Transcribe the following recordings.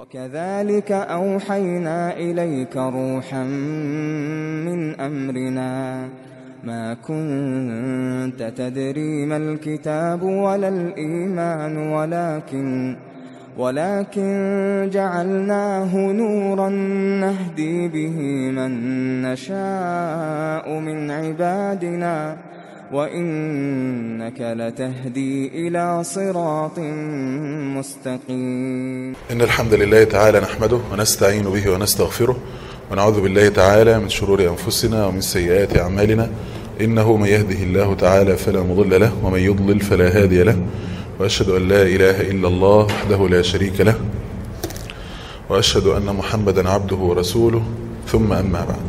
وكذلك أوحينا إليك روحا من أمرنا ما كنت تدري ما الكتاب ولا الإيمان ولكن ولكن جعلناه نورا نهدي به من نشاء من عبادنا وإنك لتهدي إلى صراط مستقيم إن الحمد لله تعالى نحمده ونستعين به ونستغفره ونعوذ بالله تعالى من شرور أنفسنا ومن سيئات أعمالنا إنه من يهده الله تعالى فلا مضل له ومن يضلل فلا هادي له وأشهد أن لا إله إلا الله وحده لا شريك له وأشهد أن محمدا عبده ورسوله ثم أما بعد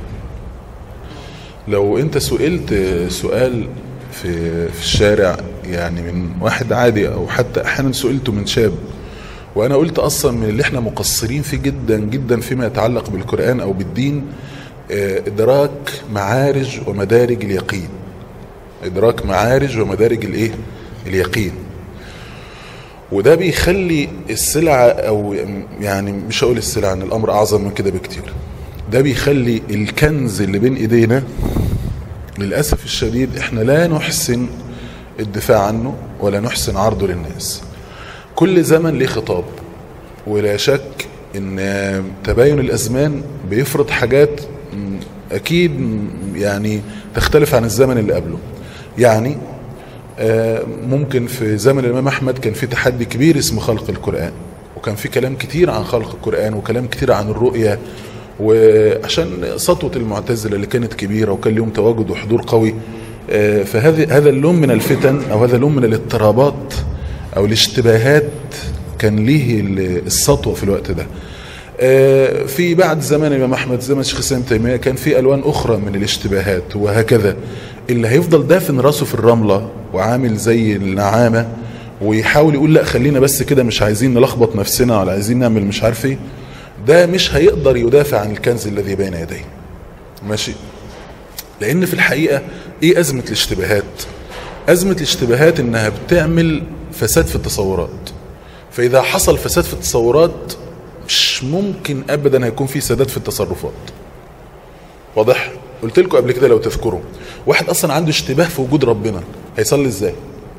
لو أنت سئلت سؤال في, في الشارع يعني من واحد عادي أو حتى أحيانا سئلته من شاب وأنا قلت أصلا من اللي احنا مقصرين فيه جدا جدا فيما يتعلق بالقرآن أو بالدين إدراك معارج ومدارج اليقين إدراك معارج ومدارج الإيه؟ اليقين وده بيخلي السلعة أو يعني مش هقول السلعة أن الأمر أعظم من كده بكتير ده بيخلي الكنز اللي بين إيدينا للأسف الشديد إحنا لا نحسن الدفاع عنه ولا نحسن عرضه للناس كل زمن ليه خطاب ولا شك ان تباين الازمان بيفرض حاجات اكيد يعني تختلف عن الزمن اللي قبله يعني ممكن في زمن الامام احمد كان في تحدي كبير اسمه خلق القران وكان في كلام كتير عن خلق القران وكلام كتير عن الرؤيه وعشان سطوه المعتزله اللي كانت كبيره وكان لهم تواجد وحضور قوي فهذا هذا اللون من الفتن او هذا اللون من الاضطرابات او الاشتباهات كان ليه السطوه في الوقت ده في بعد زمان الامام احمد زمن شيخ الاسلام تيميه كان في الوان اخرى من الاشتباهات وهكذا اللي هيفضل دافن راسه في الرمله وعامل زي النعامه ويحاول يقول لا خلينا بس كده مش عايزين نلخبط نفسنا ولا عايزين نعمل مش عارف ايه ده مش هيقدر يدافع عن الكنز الذي بين يديه ماشي لان في الحقيقه ايه ازمه الاشتباهات ازمه الاشتباهات انها بتعمل فساد في التصورات فاذا حصل فساد في التصورات مش ممكن ابدا هيكون في سداد في التصرفات واضح قلت لكم قبل كده لو تذكروا واحد اصلا عنده اشتباه في وجود ربنا هيصلي ازاي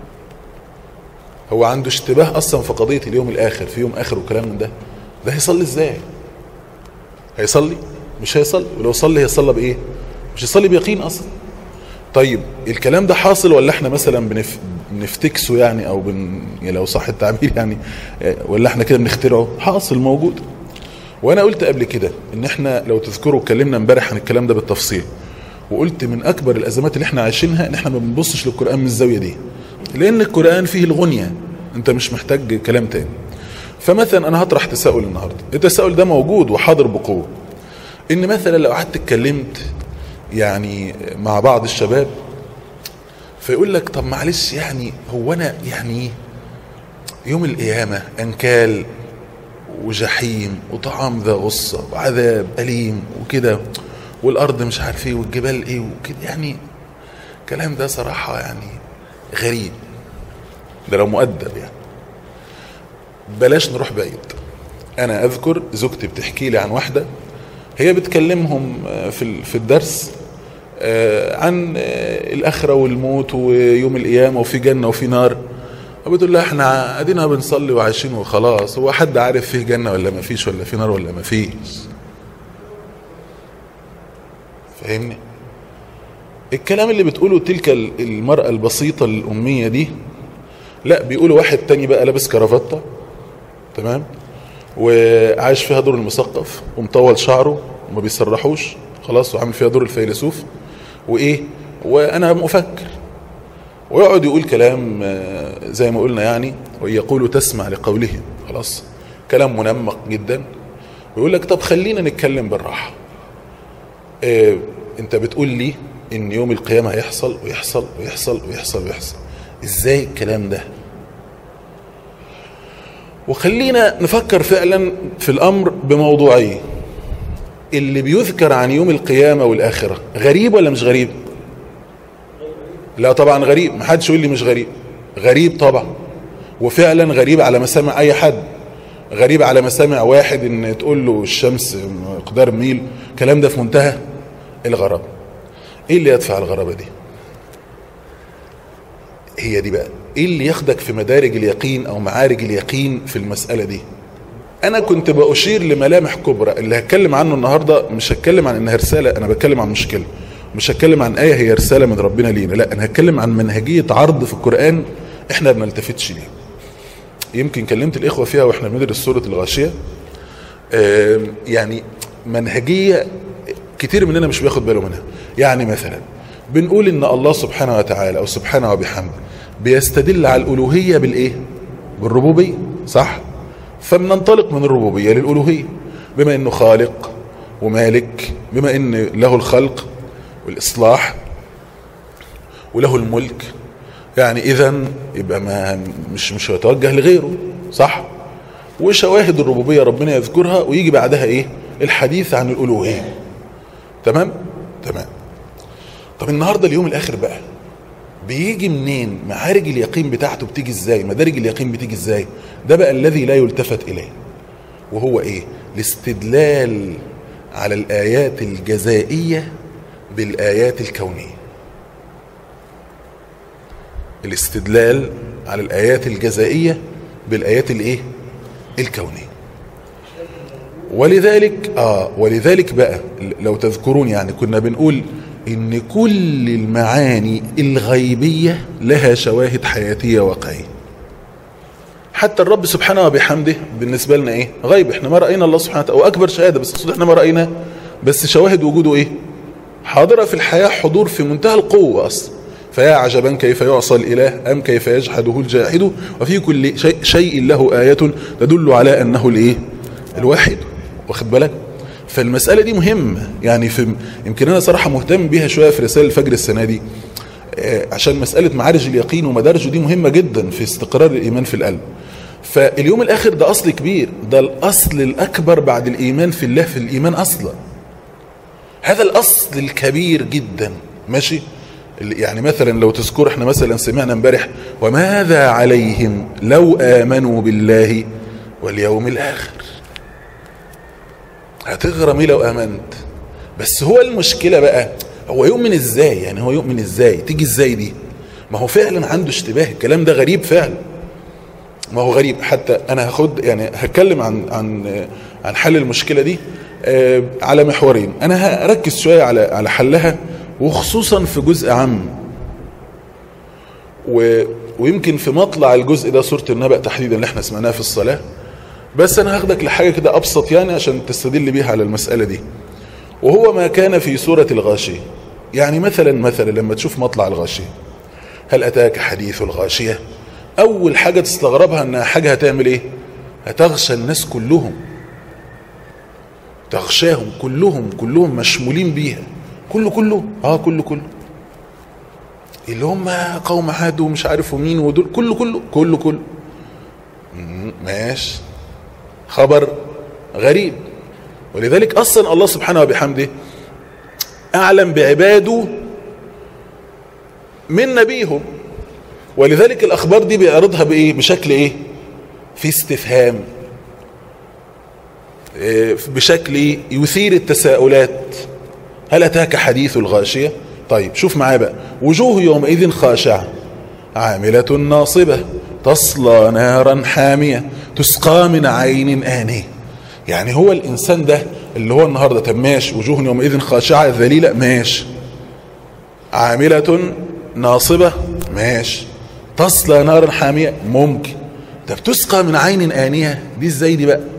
هو عنده اشتباه اصلا في قضيه اليوم الاخر في يوم اخر وكلام من ده ده هيصلي ازاي هيصلي مش هيصلي ولو صلي هيصلي بايه مش هيصلي بيقين اصلا طيب الكلام ده حاصل ولا احنا مثلا بنف... بنفتكسه يعني او بن... يعني لو صح التعبير يعني ولا احنا كده بنخترعه حاصل موجود وانا قلت قبل كده ان احنا لو تذكروا اتكلمنا امبارح عن الكلام ده بالتفصيل وقلت من اكبر الازمات اللي احنا عايشينها ان احنا ما بنبصش للقران من الزاويه دي لان القران فيه الغنيه انت مش محتاج كلام تاني فمثلا انا هطرح تساؤل النهارده التساؤل ده موجود وحاضر بقوه ان مثلا لو قعدت اتكلمت يعني مع بعض الشباب فيقول لك طب معلش يعني هو انا يعني يوم القيامه انكال وجحيم وطعام ذا غصه وعذاب اليم وكده والارض مش عارف ايه والجبال ايه وكده يعني الكلام ده صراحه يعني غريب ده لو مؤدب يعني بلاش نروح بعيد انا اذكر زوجتي بتحكي لي عن واحده هي بتكلمهم في في الدرس عن الاخره والموت ويوم القيامه وفي جنه وفي نار بتقول لها احنا ادينا بنصلي وعايشين وخلاص هو حد عارف فيه جنه ولا ما فيش ولا في نار ولا ما فيش فاهمني الكلام اللي بتقوله تلك المرأة البسيطة الأمية دي لا بيقولوا واحد تاني بقى لابس كرافتة تمام وعايش فيها دور المثقف ومطول شعره وما بيسرحوش خلاص وعامل فيها دور الفيلسوف وايه وانا مفكر ويقعد يقول كلام زي ما قلنا يعني ويقول تسمع لقوله خلاص كلام منمق جدا ويقول لك طب خلينا نتكلم بالراحه إيه انت بتقول لي ان يوم القيامه هيحصل ويحصل ويحصل ويحصل ويحصل ازاي الكلام ده وخلينا نفكر فعلا في الامر بموضوعيه اللي بيذكر عن يوم القيامه والاخره غريب ولا مش غريب لا طبعا غريب محدش يقول لي مش غريب غريب طبعا وفعلا غريب على مسامع اي حد غريب على مسامع واحد ان تقول له الشمس مقدار ميل الكلام ده في منتهى الغرابة ايه اللي يدفع الغرابة دي هي دي بقى ايه اللي ياخدك في مدارج اليقين او معارج اليقين في المسألة دي انا كنت بأشير لملامح كبرى اللي هتكلم عنه النهاردة مش هتكلم عن انها رسالة انا بتكلم عن مشكلة مش هتكلم عن آية هي رسالة من ربنا لينا لا انا هتكلم عن منهجية عرض في القرآن احنا ما بنلتفتش ليه يمكن كلمت الاخوة فيها واحنا بندرس سورة الغاشية يعني منهجية كتير مننا مش بياخد باله منها يعني مثلا بنقول ان الله سبحانه وتعالى او سبحانه وبحمده بيستدل على الالوهيه بالايه بالربوبيه صح فبننطلق من الربوبيه للالوهيه بما انه خالق ومالك بما ان له الخلق والاصلاح وله الملك يعني اذا يبقى ما مش مش هيتوجه لغيره صح وشواهد الربوبيه ربنا يذكرها ويجي بعدها ايه الحديث عن الالوهيه تمام تمام طب النهارده اليوم الاخر بقى بيجي منين معارج اليقين بتاعته بتيجي ازاي مدارج اليقين بتيجي ازاي ده بقى الذي لا يلتفت اليه وهو ايه الاستدلال على الايات الجزائيه بالايات الكونيه الاستدلال على الايات الجزائيه بالايات الايه الكونيه ولذلك اه ولذلك بقى لو تذكرون يعني كنا بنقول ان كل المعاني الغيبية لها شواهد حياتية واقعية حتى الرب سبحانه وبحمده بالنسبة لنا ايه غيب احنا ما رأينا الله سبحانه وتعالى واكبر شهادة بس احنا ما رأينا بس شواهد وجوده ايه حاضرة في الحياة حضور في منتهى القوة اصلا فيا عجبا كيف يعصى الإله أم كيف يجحده الجاحد وفي كل شيء, شيء له آية تدل على أنه الإيه الواحد واخد بالك فالمسألة دي مهمة يعني في يمكن أنا صراحة مهتم بيها شوية في رسالة الفجر السنة دي عشان مسألة معارج اليقين ومدارجه دي مهمة جدا في استقرار الإيمان في القلب فاليوم الآخر ده أصل كبير ده الأصل الأكبر بعد الإيمان في الله في الإيمان أصلا هذا الأصل الكبير جدا ماشي يعني مثلا لو تذكر احنا مثلا سمعنا امبارح وماذا عليهم لو آمنوا بالله واليوم الآخر هتغرم ايه لو امنت بس هو المشكله بقى هو يؤمن ازاي يعني هو يؤمن ازاي تيجي ازاي دي ما هو فعلا عنده اشتباه الكلام ده غريب فعلا ما هو غريب حتى انا هاخد يعني هتكلم عن عن عن حل المشكله دي آه على محورين انا هركز شويه على على حلها وخصوصا في جزء عام و ويمكن في مطلع الجزء ده سوره النبأ تحديدا اللي احنا سمعناها في الصلاه بس انا هاخدك لحاجة كده ابسط يعني عشان تستدل بيها على المسألة دي وهو ما كان في سورة الغاشية يعني مثلا مثلا لما تشوف مطلع الغاشية هل اتاك حديث الغاشية اول حاجة تستغربها انها حاجة هتعمل ايه هتغشى الناس كلهم تغشاهم كلهم كلهم مشمولين بيها كله كله اه كله كله اللي هم قوم عاد ومش عارف مين ودول كله كله كله كله ماشي خبر غريب ولذلك اصلا الله سبحانه وبحمده اعلم بعباده من نبيهم ولذلك الاخبار دي بيعرضها بايه بشكل ايه في استفهام إيه بشكل يثير التساؤلات هل اتاك حديث الغاشيه طيب شوف معايا بقى وجوه يومئذ خاشعه عامله ناصبه تصلى نارا حاميه تسقى من عين آنية يعني هو الإنسان ده اللي هو النهاردة طب ماشي وجوه يومئذ خاشعة ذليلة ماشي عاملة ناصبة ماشي تصلى نارا حامية ممكن طب تسقى من عين آنية دي ازاي دي بقى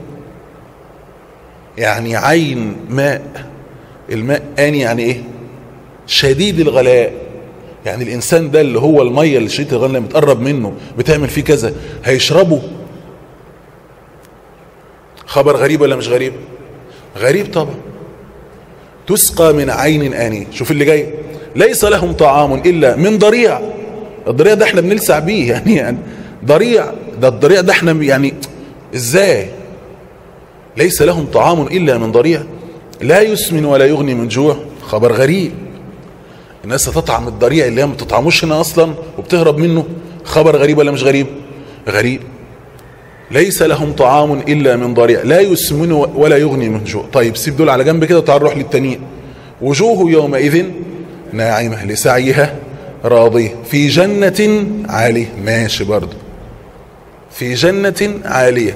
يعني عين ماء الماء آني يعني ايه شديد الغلاء يعني الإنسان ده اللي هو المية اللي شديد الغلاء لما تقرب منه بتعمل فيه كذا هيشربه خبر غريب ولا مش غريب غريب طبعا تسقى من عين آنية شوف اللي جاي ليس لهم طعام إلا من ضريع الضريع ده احنا بنلسع بيه يعني, يعني ضريع ده الضريع ده احنا يعني ازاي ليس لهم طعام إلا من ضريع لا يسمن ولا يغني من جوع خبر غريب الناس هتطعم الضريع اللي هي ما بتطعموش هنا اصلا وبتهرب منه خبر غريب ولا مش غريب غريب ليس لهم طعام إلا من ضريع لا يسمن ولا يغني من جوع طيب سيب دول على جنب كده وتعال نروح للتانيين وجوه يومئذ ناعمة لسعيها راضية في جنة عالية ماشي برضه في جنة عالية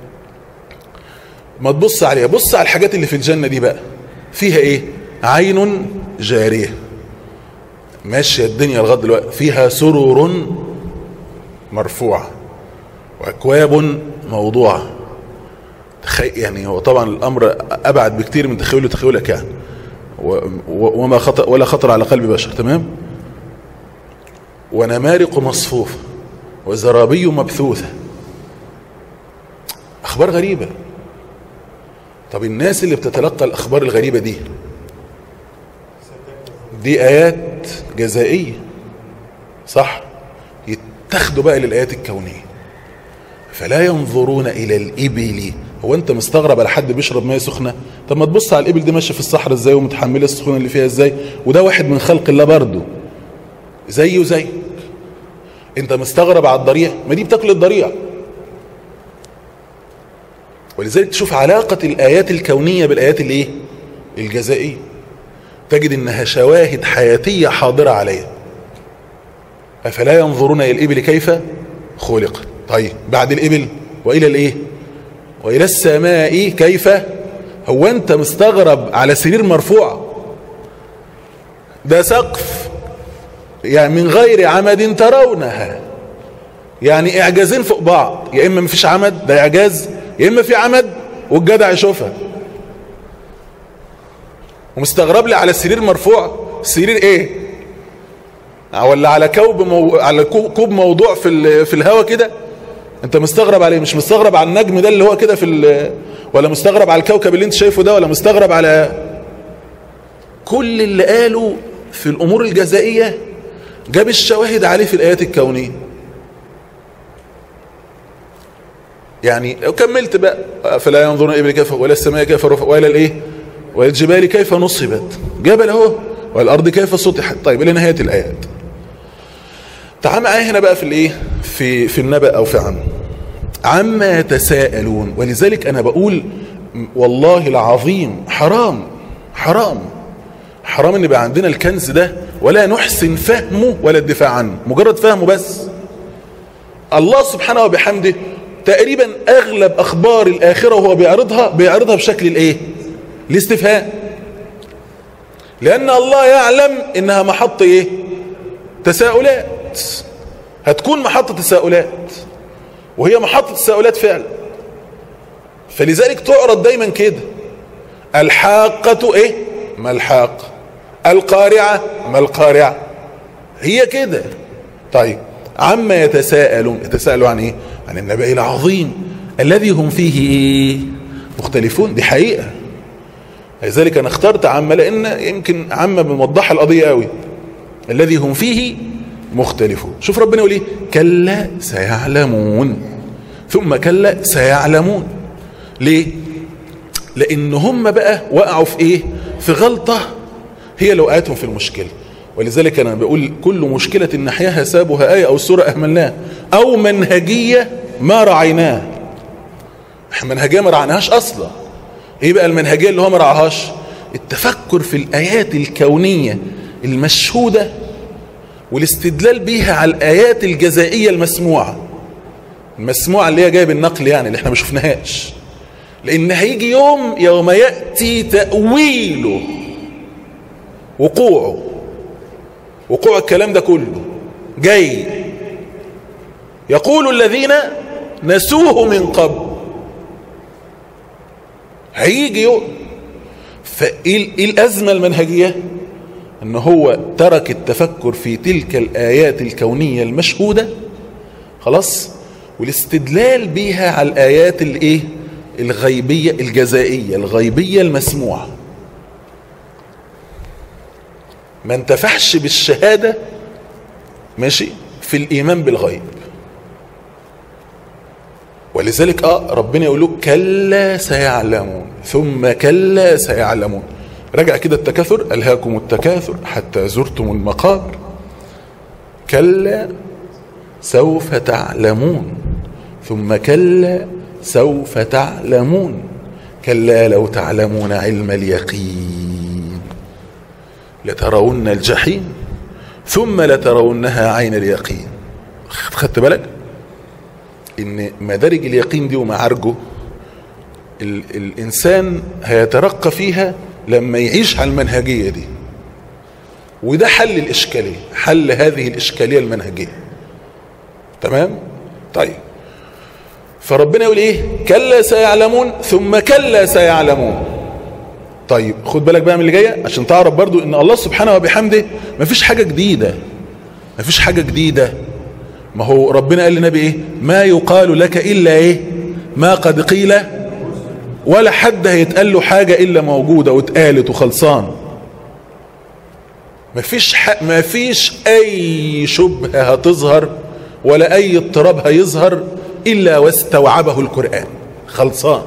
ما تبص عليها بص على الحاجات اللي في الجنة دي بقى فيها ايه عين جارية ماشية الدنيا لغاية دلوقتي فيها سرور مرفوعة وأكواب موضوعة تخيل يعني هو طبعا الأمر أبعد بكتير من تخيله تخيلك يعني وما خطر ولا خطر على قلب بشر تمام ونمارق مصفوفة وزرابي مبثوثة أخبار غريبة طب الناس اللي بتتلقى الأخبار الغريبة دي دي آيات جزائية صح يتخذوا بقى للآيات الكونية فلا ينظرون إلى الإبل هو أنت مستغرب على حد بيشرب مية سخنة طب ما تبص على الإبل دي ماشية في الصحراء إزاي ومتحملة السخونة اللي فيها إزاي وده واحد من خلق الله برضه زيه وزيك أنت مستغرب على الضريع ما دي بتاكل الضريع ولذلك تشوف علاقة الآيات الكونية بالآيات الإيه؟ الجزائية تجد إنها شواهد حياتية حاضرة عليها أفلا ينظرون إلى الإبل كيف خلقت طيب بعد الإبل وإلى الإيه وإلى السماء كيف هو أنت مستغرب على سرير مرفوع ده سقف يعني من غير عمد ترونها يعني إعجازين فوق بعض يا إما مفيش عمد ده إعجاز يا إما في عمد والجدع يشوفها ومستغرب لي على السرير مرفوع سرير ايه ولا على كوب مو... على كوب موضوع في ال... في الهواء كده انت مستغرب عليه مش مستغرب على النجم ده اللي هو كده في ال... ولا مستغرب على الكوكب اللي انت شايفه ده ولا مستغرب على كل اللي قاله في الامور الجزائيه جاب الشواهد عليه في الايات الكونيه يعني لو كملت بقى فلا ينظرون الى كيف ولا السماء كيف رفع ولا الايه والجبال كيف نصبت جبل اهو والارض كيف سطحت طيب الى نهايه الايات تعال معايا هنا بقى في الايه في في النبأ او في عم عما يتساءلون ولذلك انا بقول والله العظيم حرام حرام حرام ان يبقى عندنا الكنز ده ولا نحسن فهمه ولا الدفاع عنه مجرد فهمه بس الله سبحانه وبحمده تقريبا اغلب اخبار الاخره وهو بيعرضها بيعرضها بشكل الايه الاستفهام لان الله يعلم انها محط ايه تساؤلات هتكون محطة تساؤلات وهي محطة تساؤلات فعلا فلذلك تعرض دايما كده الحاقة ايه ما الحاقة القارعة ما القارعة هي كده طيب عما يتساءلون يتساءلوا عن ايه عن النبأ العظيم الذي هم فيه ايه مختلفون دي حقيقة لذلك انا اخترت عامة لان يمكن عامة بموضحها القضية قوي الذي هم فيه مختلفون شوف ربنا يقول ايه كلا سيعلمون ثم كلا سيعلمون ليه لان هم بقى وقعوا في ايه في غلطة هي لو وقعتهم في المشكلة ولذلك انا بقول كل مشكلة نحياها سابها آية او سورة اهملناها او منهجية ما رعيناها منهجية ما رعناهاش اصلا ايه بقى المنهجية اللي هو ما رعاهاش التفكر في الايات الكونية المشهودة والاستدلال بيها على الآيات الجزائية المسموعة المسموعة اللي هي جايب النقل يعني اللي احنا ما شفناهاش لأن هيجي يوم يوم يأتي تأويله وقوعه وقوع الكلام ده كله جاي يقول الذين نسوه من قبل هيجي يوم فايه الأزمة المنهجية ان هو ترك التفكر في تلك الآيات الكونية المشهودة خلاص والاستدلال بيها على الآيات الايه الغيبية الجزائية الغيبية المسموعة ما انتفعش بالشهادة ماشي في الإيمان بالغيب ولذلك اه ربنا يقول له كلا سيعلمون ثم كلا سيعلمون رجع كده التكاثر ألهاكم التكاثر حتى زرتم المقابر كلا سوف تعلمون ثم كلا سوف تعلمون كلا لو تعلمون علم اليقين لترون الجحيم ثم لترونها عين اليقين خدت بالك ان مدارج اليقين دي ومعارجه ال الانسان هيترقى فيها لما يعيش على المنهجيه دي وده حل الاشكاليه حل هذه الاشكاليه المنهجيه تمام طيب فربنا يقول ايه كلا سيعلمون ثم كلا سيعلمون طيب خد بالك بقى من اللي جايه عشان تعرف برضو ان الله سبحانه وبحمده مفيش حاجه جديده مفيش حاجه جديده ما هو ربنا قال للنبي ايه ما يقال لك الا ايه ما قد قيل ولا حد هيتقال له حاجه الا موجوده واتقالت وخلصان مفيش ح... مفيش اي شبهه هتظهر ولا اي اضطراب هيظهر الا واستوعبه القران خلصان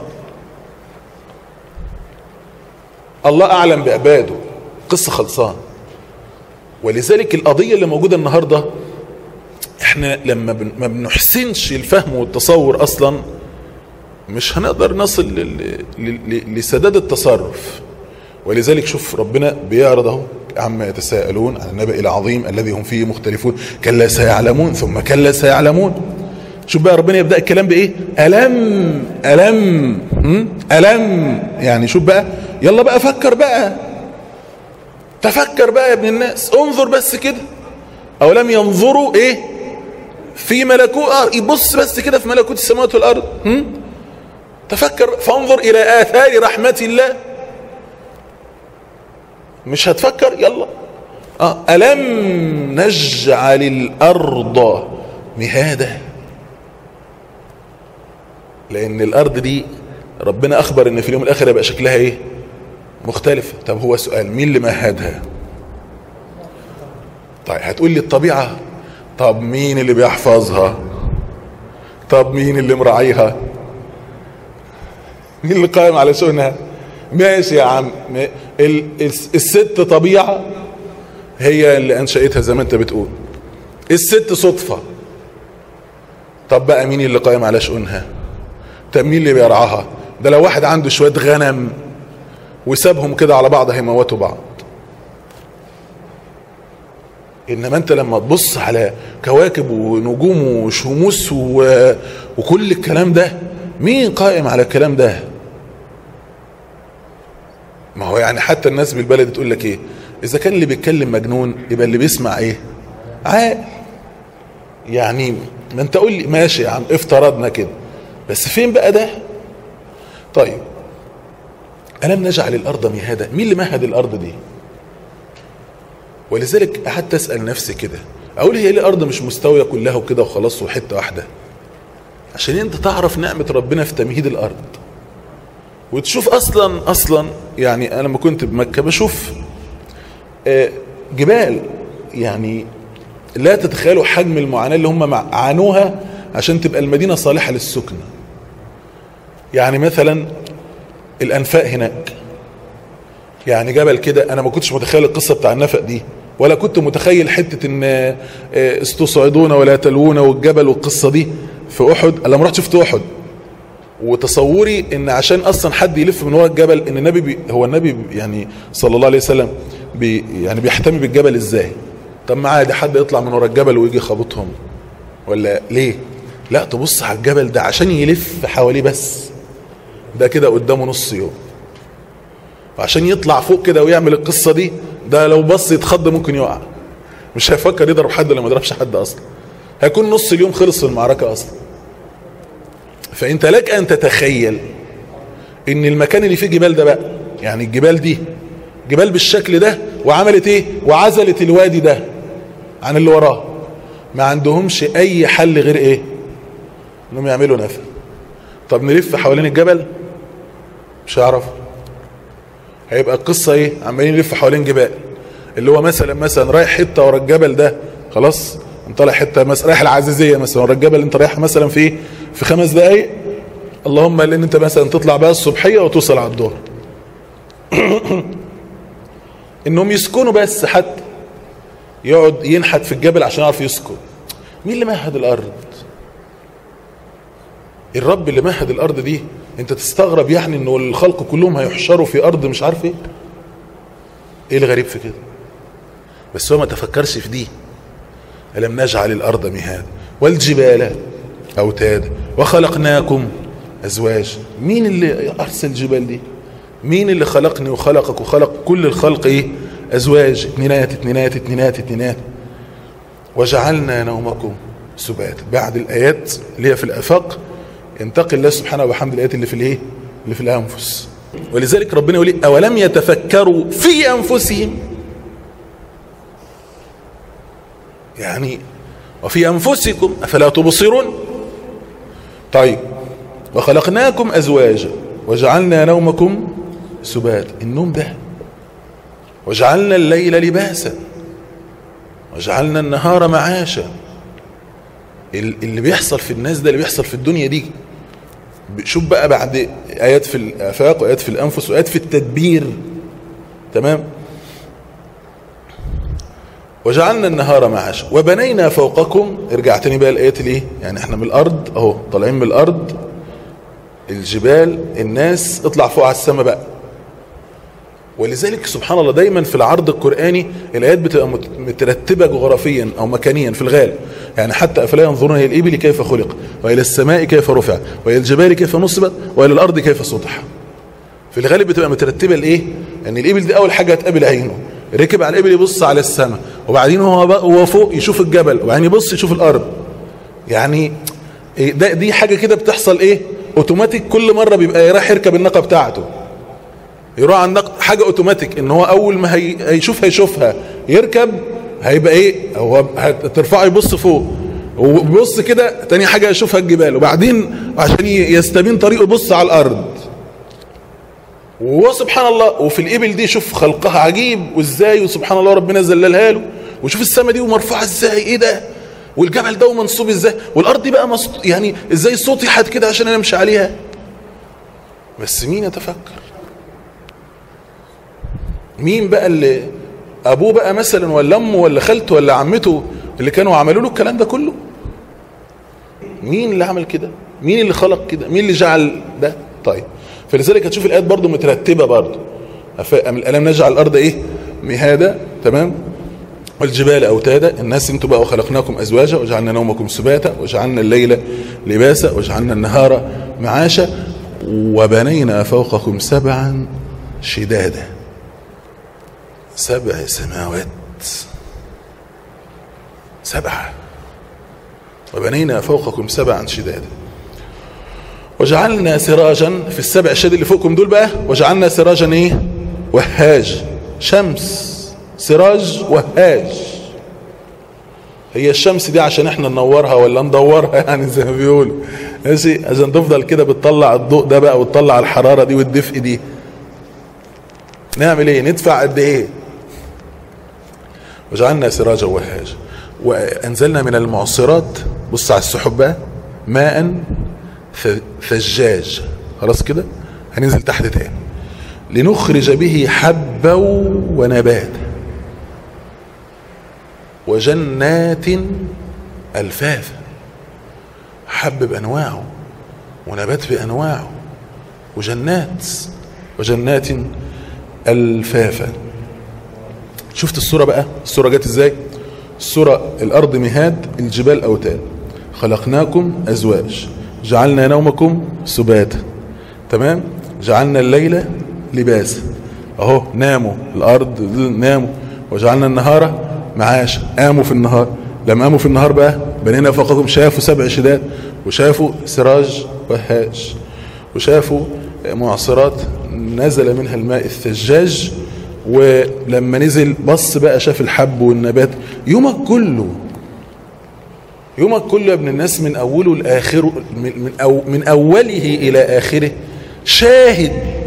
الله اعلم بعباده قصه خلصان ولذلك القضيه اللي موجوده النهارده احنا لما بن... ما بنحسنش الفهم والتصور اصلا مش هنقدر نصل لل... ل... لسداد التصرف ولذلك شوف ربنا بيعرض اهو عما يتساءلون عن النبأ العظيم الذي هم فيه مختلفون كلا سيعلمون ثم كلا سيعلمون شوف بقى ربنا يبدأ الكلام بإيه ألم ألم ألم يعني شوف بقى يلا بقى فكر بقى تفكر بقى يا ابن الناس انظر بس كده أو لم ينظروا إيه في ملكوت آه يبص بس كده في ملكوت السماوات والأرض هم؟ تفكر فانظر إلى آثار رحمة الله مش هتفكر يلا آه ألم نجعل الأرض مهادا لأن الأرض دي ربنا أخبر إن في اليوم الآخر يبقى شكلها إيه مختلف طب هو سؤال مين اللي مهدها طيب هتقول لي الطبيعة طب مين اللي بيحفظها طب مين اللي مراعيها مين اللي قائم على شؤونها ماشي يا عم الست طبيعة هي اللي أنشأتها زي ما أنت بتقول الست صدفة طب بقى مين اللي قائم على شؤونها طب مين اللي بيرعاها ده لو واحد عنده شوية غنم وسابهم كده على بعض هيموتوا بعض انما انت لما تبص على كواكب ونجوم وشموس و... وكل الكلام ده مين قائم على الكلام ده ما هو يعني حتى الناس بالبلد تقول لك ايه اذا كان اللي بيتكلم مجنون يبقى اللي بيسمع ايه عاقل يعني ما انت قول لي ماشي يا عم افترضنا كده بس فين بقى ده طيب ألم نجعل الأرض مهادا مين اللي مهد الأرض دي ولذلك قعدت أسأل نفسي كده أقول هي ليه الأرض مش مستوية كلها وكده وخلاص وحتة واحدة عشان انت تعرف نعمة ربنا في تمهيد الأرض وتشوف أصلا أصلا يعني أنا لما كنت بمكة بشوف جبال يعني لا تتخيلوا حجم المعاناة اللي هم عانوها عشان تبقى المدينة صالحة للسكن يعني مثلا الأنفاق هناك يعني جبل كده أنا ما كنتش متخيل القصة بتاع النفق دي ولا كنت متخيل حتة ان استصعدون ولا تلوون والجبل والقصة دي في أحد لما رحت شفت أحد وتصوري ان عشان اصلا حد يلف من ورا الجبل ان النبي بي هو النبي يعني صلى الله عليه وسلم بي يعني بيحتمي بالجبل ازاي طب ما عادي حد يطلع من ورا الجبل ويجي خابطهم ولا ليه لا تبص على الجبل ده عشان يلف حواليه بس ده كده قدامه نص يوم وعشان يطلع فوق كده ويعمل القصة دي ده لو بص يتخض ممكن يقع مش هيفكر يضرب حد ولا ما يضربش حد اصلا هيكون نص اليوم خلص في المعركة اصلا فانت لك ان تتخيل ان المكان اللي فيه جبال ده بقى يعني الجبال دي جبال بالشكل ده وعملت ايه وعزلت الوادي ده عن اللي وراه ما عندهمش اي حل غير ايه انهم يعملوا نفق طب نلف حوالين الجبل مش هيعرف هيبقى القصة ايه عمالين نلف حوالين جبال اللي هو مثلا مثلا رايح حتة ورا الجبل ده خلاص انت طالع حتة مثلا رايح العزيزية مثلا ورا الجبل انت رايح مثلا في في خمس دقايق اللهم لان انت مثلا تطلع بقى الصبحية وتوصل على الظهر انهم يسكنوا بس حتى يقعد ينحت في الجبل عشان يعرف يسكن مين اللي مهد الارض الرب اللي مهد الارض دي انت تستغرب يعني انه الخلق كلهم هيحشروا في ارض مش عارف ايه ايه الغريب في كده بس هو ما تفكرش في دي ألم نجعل الأرض مهاد والجبال أوتاد وخلقناكم أزواج مين اللي أرسل الجبال دي مين اللي خلقني وخلقك وخلق كل الخلق إيه أزواج اتنينات اتنينات اتنينات اتنينات وجعلنا نومكم سبات بعد الآيات اللي هي في الآفاق ينتقل الله سبحانه وبحمد الآيات اللي في الإيه اللي في الأنفس ولذلك ربنا يقول إيه؟ أولم يتفكروا في أنفسهم يعني وفي أنفسكم أفلا تبصرون طيب وخلقناكم أزواجا وجعلنا نومكم سبات النوم ده وجعلنا الليل لباسا وجعلنا النهار معاشا اللي بيحصل في الناس ده اللي بيحصل في الدنيا دي شوف بقى بعد آيات في الآفاق وآيات في الأنفس وآيات في التدبير تمام وجعلنا النهار معاشا وبنينا فوقكم ارجع تاني بقى الايات الايه يعني احنا من الارض اهو طالعين من الارض الجبال الناس اطلع فوق على السماء بقى ولذلك سبحان الله دايما في العرض القرآني الآيات بتبقى مترتبة جغرافيا أو مكانيا في الغالب يعني حتى أفلا ينظرون إلى الإبل كيف خلق وإلى السماء كيف رفع وإلى الجبال كيف نصبت وإلى الأرض كيف سطح في الغالب بتبقى مترتبة لإيه أن الإبل دي أول حاجة هتقابل عينه ركب على الإبل يبص على السماء وبعدين هو هو فوق يشوف الجبل وبعدين يبص يشوف الأرض يعني ده دي حاجة كده بتحصل إيه اوتوماتيك كل مرة بيبقى رايح يركب الناقة بتاعته يروح على الناقة حاجة اوتوماتيك ان هو اول ما هي هيشوف هيشوفها يركب هيبقى ايه هو هترفعه يبص فوق وبيبص كده تاني حاجة يشوفها الجبال وبعدين عشان يستبين طريقه يبص على الارض وهو سبحان الله وفي الإبل دي شوف خلقها عجيب وازاي وسبحان الله ربنا ذللها له وشوف السماء دي ومرفوعة ازاي ايه ده والجبل ده ومنصوب ازاي والارض دي بقى مصط... يعني ازاي الصوت يحد كده عشان انا امشي عليها بس مين يتفكر مين بقى اللي ابوه بقى مثلا ولا امه ولا خالته ولا عمته اللي كانوا عملوا له الكلام ده كله مين اللي عمل كده مين اللي خلق كده مين اللي جعل ده طيب فلذلك هتشوف الايات برضو مترتبه برضو الم نجعل الارض ايه مهادا تمام والجبال اوتادا الناس انتوا بقى وخلقناكم ازواجا وجعلنا نومكم سباتا وجعلنا الليل لباسا وجعلنا النهار معاشا وبنينا فوقكم سبعا شدادا سبع سماوات سبعة وبنينا فوقكم سبعا شدادا وجعلنا سراجا في السبع شد اللي فوقكم دول بقى وجعلنا سراجا ايه وهاج شمس سراج وهاج هي الشمس دي عشان احنا ننورها ولا ندورها يعني زي ما بيقولوا ماشي عشان تفضل كده بتطلع الضوء ده بقى وتطلع الحرارة دي والدفء دي نعمل ايه ندفع قد ايه وجعلنا سراجا وهاجا وانزلنا من المعصرات بص على السحب بقى ماء ثجاج خلاص كده هننزل تحت تاني لنخرج به حبا ونباتا وجنات الفافا حب بانواعه ونبات بانواعه وجنات وجنات الفافا شفت الصورة بقى الصورة جت ازاي الصورة الارض مهاد الجبال اوتاد خلقناكم ازواج جعلنا نومكم سباتا تمام جعلنا الليل لباسا اهو ناموا الارض ناموا وجعلنا النهار معاشا قاموا في النهار لما قاموا في النهار بقى بنينا فوقكم شافوا سبع شداد وشافوا سراج وهاج وشافوا معصرات نزل منها الماء الثجاج ولما نزل بص بقى شاف الحب والنبات يومك كله يومك كله يا ابن الناس من اوله لاخره من من, أو من اوله الى اخره شاهد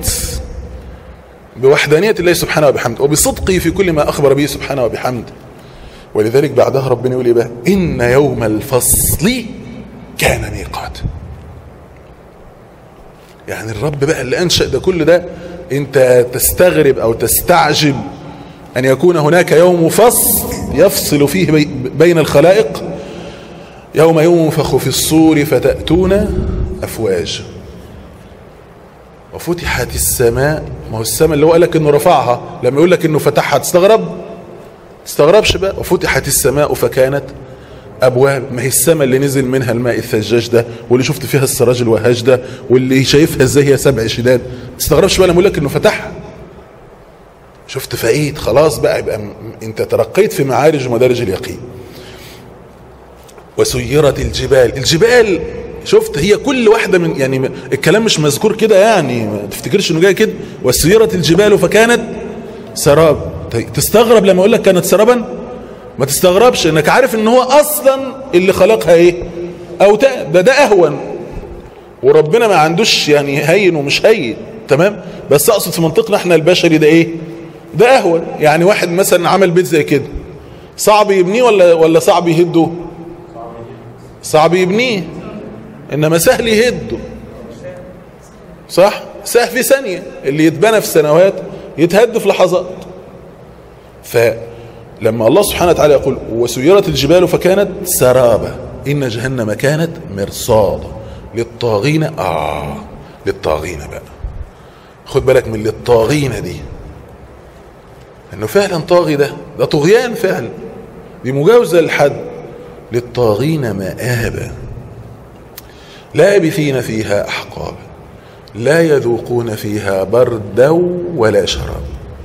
بوحدانية الله سبحانه وبحمده وبصدقه في كل ما اخبر به سبحانه وبحمده ولذلك بعدها ربنا يقول ايه بقى ان يوم الفصل كان ميقات يعني الرب بقى اللي انشأ ده كل ده انت تستغرب او تستعجب ان يكون هناك يوم فصل يفصل فيه بين الخلائق يوم ينفخ في الصور فتأتون افواج وفتحت السماء ما هو السماء اللي هو قال لك انه رفعها لما يقول لك انه فتحها تستغرب تستغربش بقى وفتحت السماء فكانت ابواب ما هي السماء اللي نزل منها الماء الثجاج ده واللي شفت فيها السراج الوهاج ده واللي شايفها ازاي هي سبع شداد تستغربش بقى لما يقول لك انه فتحها شفت فايت خلاص بقى يبقى م- انت ترقيت في معارج ومدارج اليقين وسيرت الجبال الجبال شفت هي كل واحدة من يعني الكلام مش مذكور كده يعني ما تفتكرش انه جاي كده وسيرت الجبال فكانت سراب طيب تستغرب لما اقول لك كانت سرابا ما تستغربش انك عارف ان هو اصلا اللي خلقها ايه اوتاد ده ده اهون وربنا ما عندوش يعني هين ومش هين تمام بس اقصد في منطقنا احنا البشري ده ايه ده اهون يعني واحد مثلا عمل بيت زي كده صعب يبنيه ولا ولا صعب يهده صعب يبنيه انما سهل يهده صح سهل في ثانية اللي يتبنى في سنوات يتهد في لحظات فلما الله سبحانه وتعالى يقول وسيرت الجبال فكانت سرابة إن جهنم كانت مرصادا للطاغين آه للطاغين بقى خد بالك من للطاغين دي انه فعلا طاغي ده ده طغيان فعلا دي مجاوزة للحد للطاغين مآبا لابثين فيها أحقابا لا يذوقون فيها بردا ولا شراب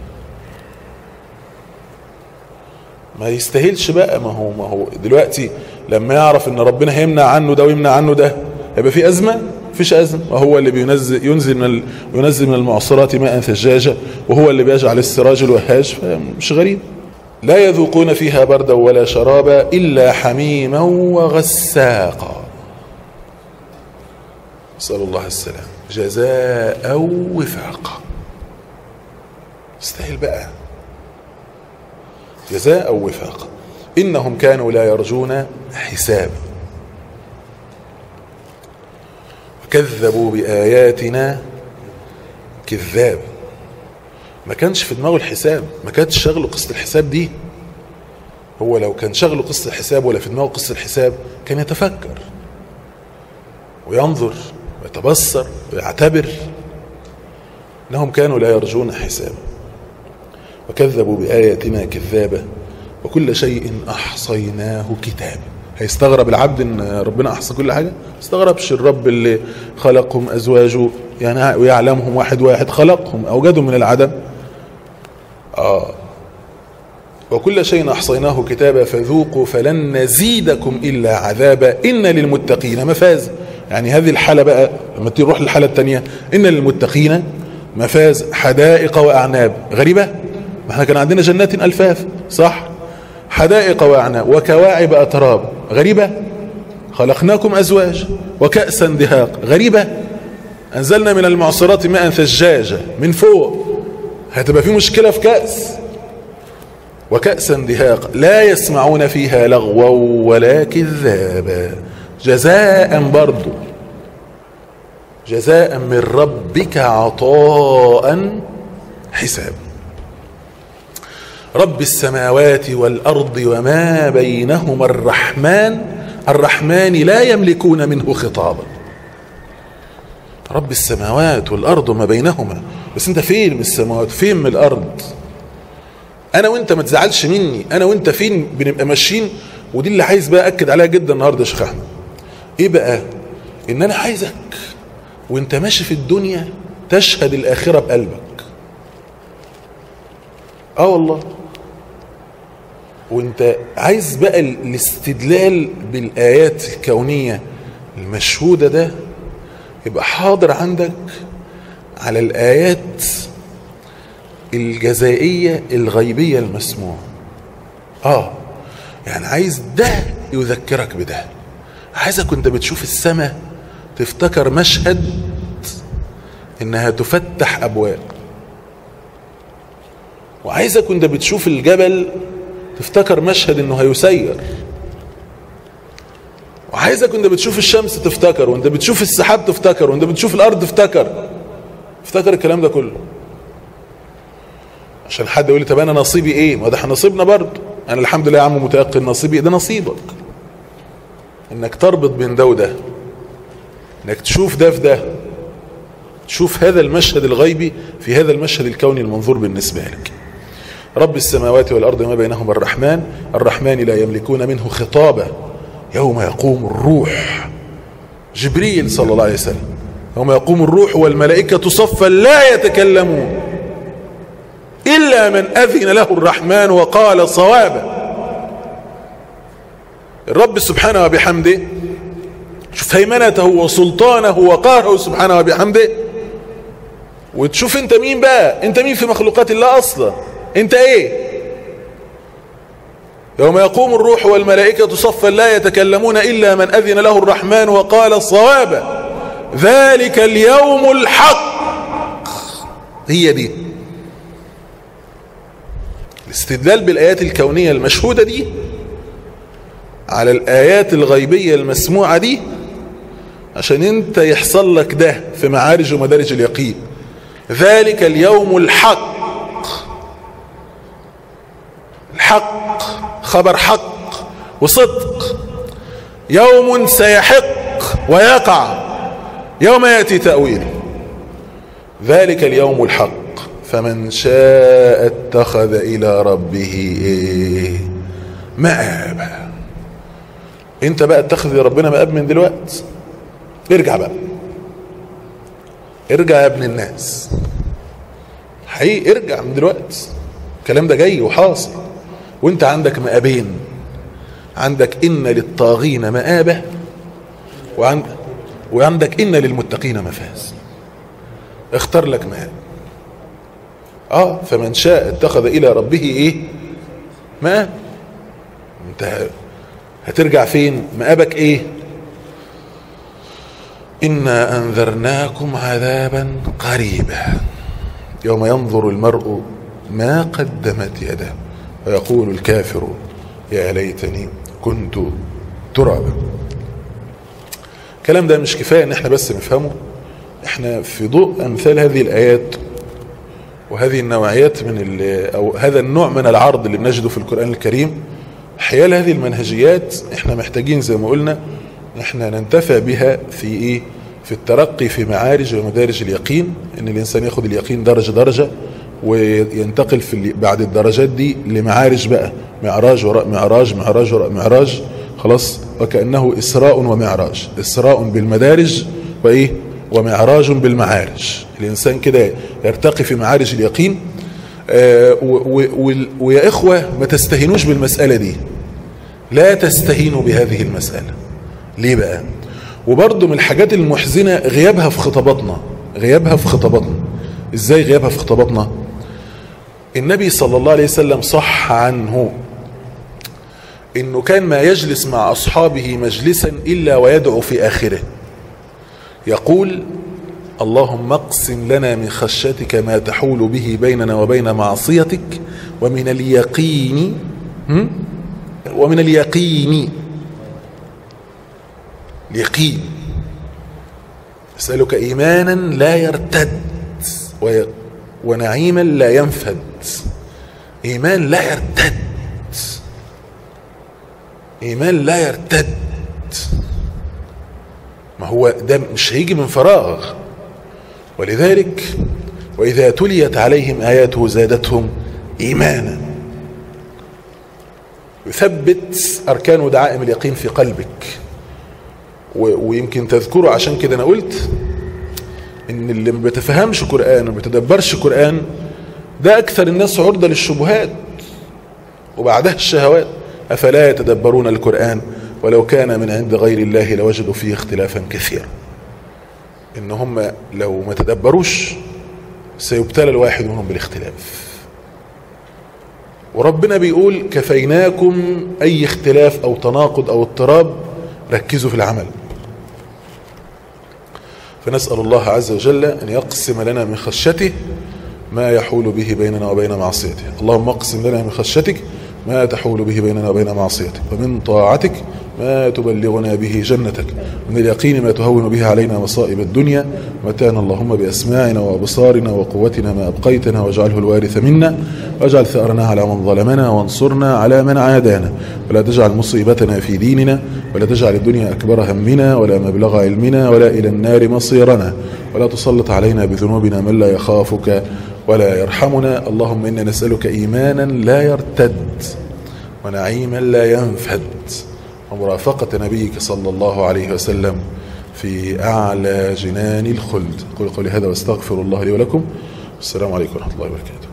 ما يستاهلش بقى ما هو ما هو دلوقتي لما يعرف ان ربنا هيمنع عنه ده ويمنع عنه ده هيبقى في ازمه مفيش ازمه وهو اللي بينزل ينزل من ال- ينزل من المعصرات ماء ثجاجا وهو اللي بيجعل السراج الوهاج فمش غريب لا يذوقون فيها بردا ولا شرابا الا حميما وغساقا نسال الله السلام جزاء وفاقا يستاهل بقى جزاء أو وفاقا إنهم كانوا لا يرجون حسابا وكذبوا بآياتنا كذاب ما كانش في دماغه الحساب ما كانتش شغله قصة الحساب دي هو لو كان شغله قصة الحساب ولا في دماغه قصة الحساب كان يتفكر وينظر ويتبصر ويعتبر انهم كانوا لا يرجون حسابا وكذبوا بآياتنا كذابا وكل شيء أحصيناه كتابا هيستغرب العبد ان ربنا احصى كل حاجه استغربش الرب اللي خلقهم ازواجه يعني ويعلمهم واحد واحد خلقهم اوجدهم من العدم اه وكل شيء احصيناه كتابا فذوقوا فلن نزيدكم الا عذابا ان للمتقين مفاز يعني هذه الحاله بقى لما تروح للحاله الثانيه ان للمتقين مفاز حدائق واعناب غريبه ما احنا كان عندنا جنات الفاف صح حدائق واعناب وكواعب اتراب غريبه خلقناكم ازواج وكاسا دهاق غريبه انزلنا من المعصرات ماء ثجاجا من فوق هتبقى في مشكله في كاس وكأسا دهاق لا يسمعون فيها لغوا ولا كذابا جزاء برضو جزاء من ربك عطاء حساب رب السماوات والأرض وما بينهما الرحمن الرحمن لا يملكون منه خطابا رب السماوات والأرض وما بينهما بس انت فين من السماوات فين من الأرض انا وانت ما تزعلش مني انا وانت فين بنبقى ماشيين ودي اللي عايز بقى اكد عليها جدا النهارده يا شيخ احمد ايه بقى ان انا عايزك وانت ماشي في الدنيا تشهد الاخره بقلبك اه والله وانت عايز بقى الاستدلال بالايات الكونيه المشهوده ده يبقى حاضر عندك على الايات الجزائية الغيبية المسموع اه يعني عايز ده يذكرك بده عايزك وانت بتشوف السماء تفتكر مشهد انها تفتح ابواب وعايزك وانت بتشوف الجبل تفتكر مشهد انه هيسير وعايزك وانت بتشوف الشمس تفتكر وانت بتشوف السحاب تفتكر وانت بتشوف الارض تفتكر افتكر الكلام ده كله عشان حد يقول لي طب انا نصيبي ايه ما ده احنا نصيبنا برضه انا الحمد لله يا عم متيقن نصيبي ده نصيبك انك تربط بين ده وده انك تشوف ده في ده تشوف هذا المشهد الغيبي في هذا المشهد الكوني المنظور بالنسبة لك رب السماوات والأرض وما بينهما الرحمن الرحمن لا يملكون منه خطابا يوم يقوم الروح جبريل صلى الله عليه وسلم يوم يقوم الروح والملائكة صفا لا يتكلمون إلا من أذن له الرحمن وقال صوابا الرب سبحانه وبحمده شوف هيمنته وسلطانه وقهره سبحانه وبحمده وتشوف انت مين بقى انت مين في مخلوقات الله اصلا انت ايه يوم يقوم الروح والملائكة صفا لا يتكلمون إلا من أذن له الرحمن وقال صوابا ذلك اليوم الحق هي دي الاستدلال بالآيات الكونية المشهودة دي على الآيات الغيبية المسموعة دي عشان انت يحصل لك ده في معارج ومدارج اليقين ذلك اليوم الحق الحق خبر حق وصدق يوم سيحق ويقع يوم يأتي تأويله ذلك اليوم الحق فمن شاء اتخذ إلى ربه إيه مآبا انت بقى اتخذ لربنا مآب من دلوقتي ارجع بقى ارجع يا ابن الناس حقيقي ارجع من دلوقتي الكلام ده جاي وحاصل وانت عندك مآبين عندك إن للطاغين مآبة وعند وعندك إن للمتقين مفاز اختار لك مآب اه فمن شاء اتخذ إلى ربه ايه مآب انت هترجع فين مآبك ايه إنا أنذرناكم عذابا قريبا يوم ينظر المرء ما قدمت يداه ويقول الكافر يا ليتني كنت ترابا الكلام ده مش كفاية ان احنا بس نفهمه احنا في ضوء امثال هذه الايات وهذه النوعيات من او هذا النوع من العرض اللي بنجده في القرآن الكريم حيال هذه المنهجيات احنا محتاجين زي ما قلنا احنا ننتفع بها في ايه في الترقي في معارج ومدارج اليقين ان الانسان ياخد اليقين درجة درجة وينتقل في بعد الدرجات دي لمعارج بقى معراج وراء معراج معراج وراء معراج خلاص وكأنه إسراء ومعراج إسراء بالمدارج وإيه ومعراج بالمعارج الإنسان كده يرتقي في معارج اليقين آه ويا إخوة ما تستهينوش بالمسألة دي لا تستهينوا بهذه المسألة ليه بقى وبرضه من الحاجات المحزنة غيابها في خطاباتنا غيابها في خطاباتنا ازاي غيابها في خطاباتنا النبي صلى الله عليه وسلم صح عنه انه كان ما يجلس مع اصحابه مجلسا الا ويدعو في اخره يقول اللهم اقسم لنا من خشيتك ما تحول به بيننا وبين معصيتك ومن اليقين ومن اليقين اليقين اسألك ايمانا لا يرتد ونعيما لا ينفد ايمان لا يرتد ايمان لا يرتد ما هو ده مش هيجي من فراغ ولذلك واذا تليت عليهم اياته زادتهم ايمانا يثبت اركان ودعائم اليقين في قلبك ويمكن تذكره عشان كده انا قلت ان اللي ما بيتفهمش قرآن وما بيتدبرش قرآن ده اكثر الناس عرضة للشبهات وبعدها الشهوات افلا يتدبرون القرآن ولو كان من عند غير الله لوجدوا فيه اختلافا كثيرا ان هم لو ما تدبروش سيبتلى الواحد منهم بالاختلاف وربنا بيقول كفيناكم اي اختلاف او تناقض او اضطراب ركزوا في العمل فنسأل الله عز وجل أن يقسم لنا من خشيته ما يحول به بيننا وبين معصيته اللهم اقسم لنا من خشيتك ما تحول به بيننا وبين معصيتك ومن طاعتك ما تبلغنا به جنتك من اليقين ما تهون به علينا مصائب الدنيا متانا اللهم بأسماعنا وأبصارنا وقوتنا ما أبقيتنا واجعله الوارث منا واجعل ثأرنا على من ظلمنا وانصرنا على من عادانا ولا تجعل مصيبتنا في ديننا ولا تجعل الدنيا أكبر همنا ولا مبلغ علمنا ولا إلى النار مصيرنا ولا تسلط علينا بذنوبنا من لا يخافك ولا يرحمنا اللهم إنا نسألك إيمانا لا يرتد ونعيما لا ينفد ومرافقة نبيك صلى الله عليه وسلم في أعلى جنان الخلد قل قولي هذا واستغفر الله لي ولكم السلام عليكم ورحمة الله وبركاته